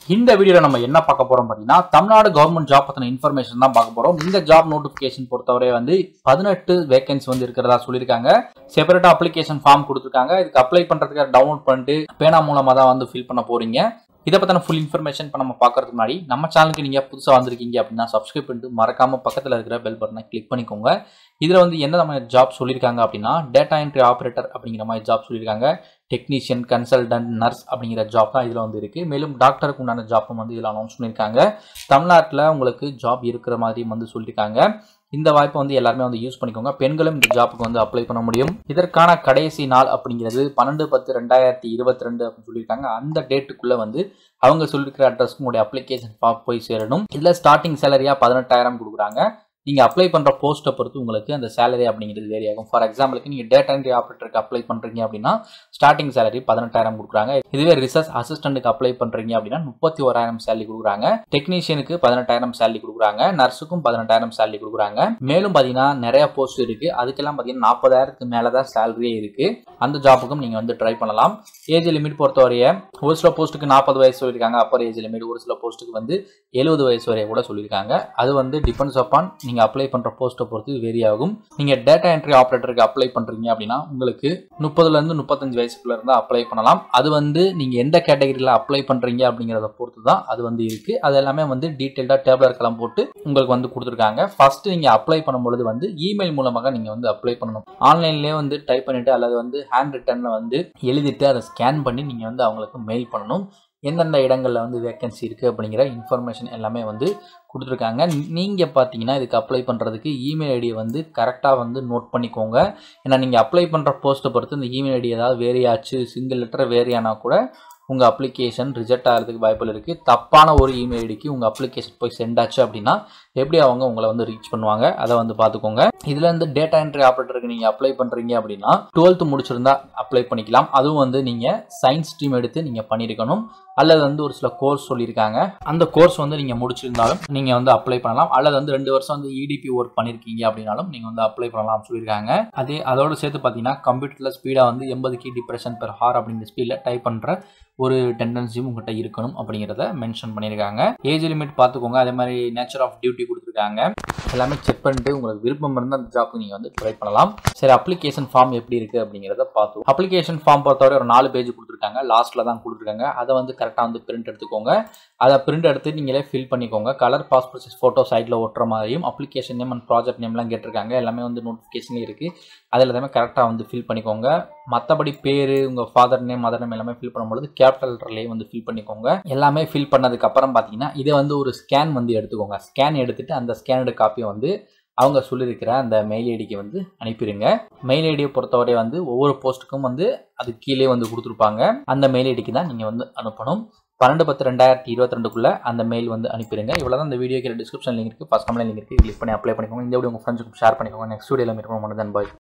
இந்த வீடியோல நம்ம என்ன பார்க்க போறோம் பார்த்தீங்கன்னா தமிழ்நாடு கவர்மெண்ட் ஜாப் பத்தின இன்ஃபர்மேஷன் தான் பார்க்க போறோம் இந்த ஜாப் நோட்டிபிகேஷன் பொறுத்தவரை வந்து பதினெட்டு வேகன்சி வந்து இருக்கிறதா சொல்லியிருக்காங்க செப்பரேட்டா அப்ளிகேஷன் ஃபார்ம் கொடுத்துருக்காங்க இதுக்கு அப்ளை பண்றதுக்கு டவுன்லோட் பண்ணிட்டு பேனா மூலமா தான் வந்து ஃபில் பண்ண போறீங்க இதை பத்தின ஃபுல் இன்ஃபர்மேஷன் இப்போ நம்ம பார்க்கறதுக்கு முன்னாடி நம்ம சேனலுக்கு நீங்க புதுசா வந்திருக்கீங்க அப்படின்னா சப்ஸ்கிரைப் பண்ணிட்டு மறக்காம பக்கத்துல இருக்கிற பெல் பட்டனை கிளிக் பண்ணிக்கோங்க இதுல வந்து எந்த மாதிரி ஜாப் சொல்லியிருக்காங்க அப்படின்னா டேட்டா என்ட்ரி ஆப்ரேட்டர் அப்படிங்கிற மாதிரி ஜாப் சொல்லியிருக்காங்க டெக்னீஷியன் கன்சல்டன்ட் நர்ஸ் அப்படிங்கிற ஜாப் தான் இதில் வந்து இருக்குது மேலும் டாக்டருக்கு உண்டான ஜாப்பும் வந்து இதில் அனௌன்ஸ் பண்ணியிருக்காங்க தமிழ்நாட்டில் உங்களுக்கு ஜாப் இருக்கிற மாதிரியும் வந்து சொல்லியிருக்காங்க இந்த வாய்ப்பை வந்து எல்லாருமே வந்து யூஸ் பண்ணிக்கோங்க பெண்களும் இந்த ஜாப்புக்கு வந்து அப்ளை பண்ண முடியும் இதற்கான கடைசி நாள் அப்படிங்கிறது பன்னெண்டு பத்து ரெண்டாயிரத்தி இருபத்தி ரெண்டு அப்படின்னு சொல்லியிருக்காங்க அந்த டேட்டுக்குள்ளே வந்து அவங்க சொல்லியிருக்கிற அட்ரஸ்க்கு உங்களுடைய அப்ளிகேஷன் ஃபார்ம் போய் சேரணும் இதில் ஸ்டார்டிங் சேலரியாக பதினெட்டாயிரம் கொடுக்குறாங்க நீங்கள் அப்ளை பண்ணுற போஸ்ட்டை பொறுத்து உங்களுக்கு அந்த சேலரி அப்படிங்கிறது வேரி ஆகும் ஃபார் எக்ஸாம்பிளுக்கு நீங்கள் டேட்டா என்ட்ரி ஆப்ரேட்டருக்கு அப்ளை பண்ணுறீங்க அப்படின்னா ஸ்டார்டிங் சேலரி பதினெட்டாயிரம் கொடுக்குறாங்க இதுவே ரிசர்ச் அசிஸ்டண்ட்டுக்கு அப்ளை பண்ணுறீங்க அப்படின்னா முப்பத்தி ஓராயிரம் சேலரி கொடுக்குறாங்க டெக்னீஷியனுக்கு பதினெட்டாயிரம் சேலரி கொடுக்குறாங்க நர்ஸுக்கும் பதினெட்டாயிரம் சேலரி கொடுக்குறாங்க மேலும் பார்த்தீங்கன்னா நிறைய போஸ்ட் இருக்குது அதுக்கெல்லாம் பார்த்தீங்கன்னா நாற்பதாயிரத்துக்கு மேலே தான் சேலரியே இருக்குது அந்த ஜாப்புக்கும் நீங்கள் வந்து ட்ரை பண்ணலாம் ஏஜ் லிமிட் பொறுத்தவரைய ஒரு சில போஸ்ட்டுக்கு நாற்பது வயசு சொல்லியிருக்காங்க அப்பர் ஏஜ் லிமிட் ஒரு சில போஸ்ட்டுக்கு வந்து எழுபது வயசு வரைய கூட சொல்லியிருக்காங்க அது வந்து டிபெண்ட்ஸ் அப்பான் நீங்கள் அப்ளை பண்ணுற போஸ்ட்டை பொறுத்து வேரி ஆகும் நீங்கள் டேட்டா என்ட்ரி ஆப்ரேட்டருக்கு அப்ளை பண்ணுறீங்க அப்படின்னா உங்களுக்கு முப்பதுலேருந்து முப்பத்தஞ்சு வயசுக்குள்ள இருந்தால் அப்ளை பண்ணலாம் அது வந்து நீங்கள் எந்த கேட்டகரியில் அப்ளை பண்ணுறீங்க அப்படிங்கிறத பொறுத்து தான் அது வந்து இருக்குது அது எல்லாமே வந்து டீட்டெயில்டாக டேப்லர் கலம் போட்டு உங்களுக்கு வந்து கொடுத்துருக்காங்க ஃபர்ஸ்ட் நீங்கள் அப்ளை பண்ணும்பொழுது வந்து இமெயில் மூலமாக நீங்கள் வந்து அப்ளை பண்ணணும் ஆன்லைன்லேயே வந்து டைப் பண்ணிவிட்டு அல்லது வந்து ஹேண்ட் ரிட்டனில் வந்து எழுதிட்டு அதை ஸ்கேன் பண்ணி நீங்கள் வந்து அவங்களுக்கு மெயில் பண்ணணும் எந்தெந்த இடங்களில் வந்து வேக்கன்சி இருக்குது அப்படிங்கிற இன்ஃபர்மேஷன் எல்லாமே வந்து கொடுத்துருக்காங்க நீங்கள் பார்த்தீங்கன்னா இதுக்கு அப்ளை பண்ணுறதுக்கு இமெயில் ஐடியை வந்து கரெக்டாக வந்து நோட் பண்ணிக்கோங்க ஏன்னா நீங்கள் அப்ளை பண்ணுற போஸ்ட்டை பொறுத்து இந்த இமெயில் ஐடி ஏதாவது வேரி ஆச்சு சிங்கிள் லெட்டர் வேரி ஆனால் கூட உங்கள் அப்ளிகேஷன் ரிஜெக்ட் ஆகிறதுக்கு வாய்ப்புகள் இருக்குது தப்பான ஒரு இமெயில் ஐடிக்கு உங்கள் அப்ளிகேஷன் போய் சென்ட் ஆச்சு அப்படின்னா எப்படி அவங்க உங்களை வந்து ரீச் பண்ணுவாங்க அதை வந்து பார்த்துக்கோங்க இதில் இருந்து டேட்டா என்ட்ரி ஆப்ரேட்டருக்கு நீங்கள் அப்ளை பண்ணுறீங்க அப்படின்னா டுவெல்த்து முடிச்சிருந்தா அப்ளை பண்ணிக்கலாம் அதுவும் வந்து நீங்கள் சயின்ஸ் ஸ்ட்ரீம் எடுத்து நீங்கள் பண்ணியிருக்கணும் அல்லது வந்து ஒரு சில கோர்ஸ் சொல்லியிருக்காங்க அந்த கோர்ஸ் வந்து நீங்கள் முடிச்சிருந்தாலும் நீங்கள் வந்து அப்ளை பண்ணலாம் அல்லது வந்து ரெண்டு வருஷம் வந்து இடிபி ஒர்க் பண்ணியிருக்கீங்க அப்படின்னாலும் நீங்கள் வந்து அப்ளை பண்ணலாம் சொல்லியிருக்காங்க அதே அதோட சேர்த்து பார்த்தீங்கன்னா கம்ப்யூட்டரில் ஸ்பீடாக வந்து எண்பது கி டிப்ரெஷன் பெர் ஹார் அப்படிங்கிற ஸ்பீடில் டைப் பண்ணுற ஒரு டெண்டன்சியும் உங்கள்கிட்ட இருக்கணும் அப்படிங்கிறத மென்ஷன் பண்ணியிருக்காங்க ஏஜ் லிமிட் பார்த்துக்கோங்க அதே மாதிரி நேச்சர் ஆஃப் டியூட்டி கொடுத்துருக்காங்க எல்லாமே செக் பண்ணிட்டு உங்களுக்கு விருப்பம் இருந்தால் அந்த ஜாப்புக்கு நீங்கள் வந்து ட்ரை பண்ணலாம் சரி அப்ளிகேஷன் ஃபார்ம் எப்படி இருக்குது அப்படிங்கிறத பார்த்து அப்ளிகேஷன் ஃபார்ம் பொறுத்தவரை ஒரு நாலு பேஜ் கொடுத்துருக்காங்க லாஸ்ட்டில் தான் கொடுத்துருக்காங்க அதை வந்து கரெக்டாக வந்து பிரிண்ட் எடுத்துக்கோங்க அதை பிரிண்ட் எடுத்து நீங்களே ஃபில் பண்ணிக்கோங்க கலர் பாஸ்போர்ட் சைஸ் ஃபோட்டோ சைட்டில் ஒட்டுற மாதிரியும் அப்ளிகேஷன் நேம் அண்ட் ப்ராஜெக்ட் நேம்லாம் கேட்டிருக்காங்க எல்லாமே வந்து நோட்டிஃபிகேஷன்லேயே இருக்குது அதில் எல்லாமே கரெக்டாக வந்து ஃபில் பண்ணிக்கோங்க மற்றபடி பேர் உங்கள் ஃபாதர் நேம் மதர் நேம் எல்லாமே ஃபில் பண்ணும்பொழுது கேபிட்டல் லெட்டர்லேயே வந்து ஃபில் பண்ணிக்கோங்க எல்லாமே ஃபில் பண்ணதுக்கு அப்புறம் பார்த்தீங்கன்னா இதை வந்து ஒரு ஸ்கேன் வந்து எடுத்துக்கோங்க ஸ்கேன் எடுத்துட்டு அந்த ஸ்கேனடு காப்பியை வந்து அவங்க சொல்லியிருக்கிற அந்த மெயில் ஐடிக்கு வந்து அனுப்பிடுங்க மெயில் ஐடியை பொறுத்தவரை வந்து ஒவ்வொரு போஸ்ட்டுக்கும் வந்து அது கீழே வந்து கொடுத்துருப்பாங்க அந்த மெயில் ஐடிக்கு தான் நீங்கள் வந்து அனுப்பணும் பன்னெண்டு பத்து ரெண்டாயிரத்தி இருபத்தி ரெண்டுக்குள்ள அந்த மெயில் வந்து அனுப்பிடுங்க இவ்வளோ தான் இந்த வீடியோக்கு டிஸ்கிரிப்ஷன் லிங்க் இருக்குது ஃபஸ்ட் கமெண்ட் லிங்க் இருக்குது கிளிக் பண்ணி அப்ளை பண்ணிக்கோங்க இந்த வீடியோ உங்கள் ஃப்ரெண்ட்ஸுக்கு ஷேர் பண்ணிக்கோங்க நெக்ஸ்ட் வீடியோவில் மீட் பண்ண பாய்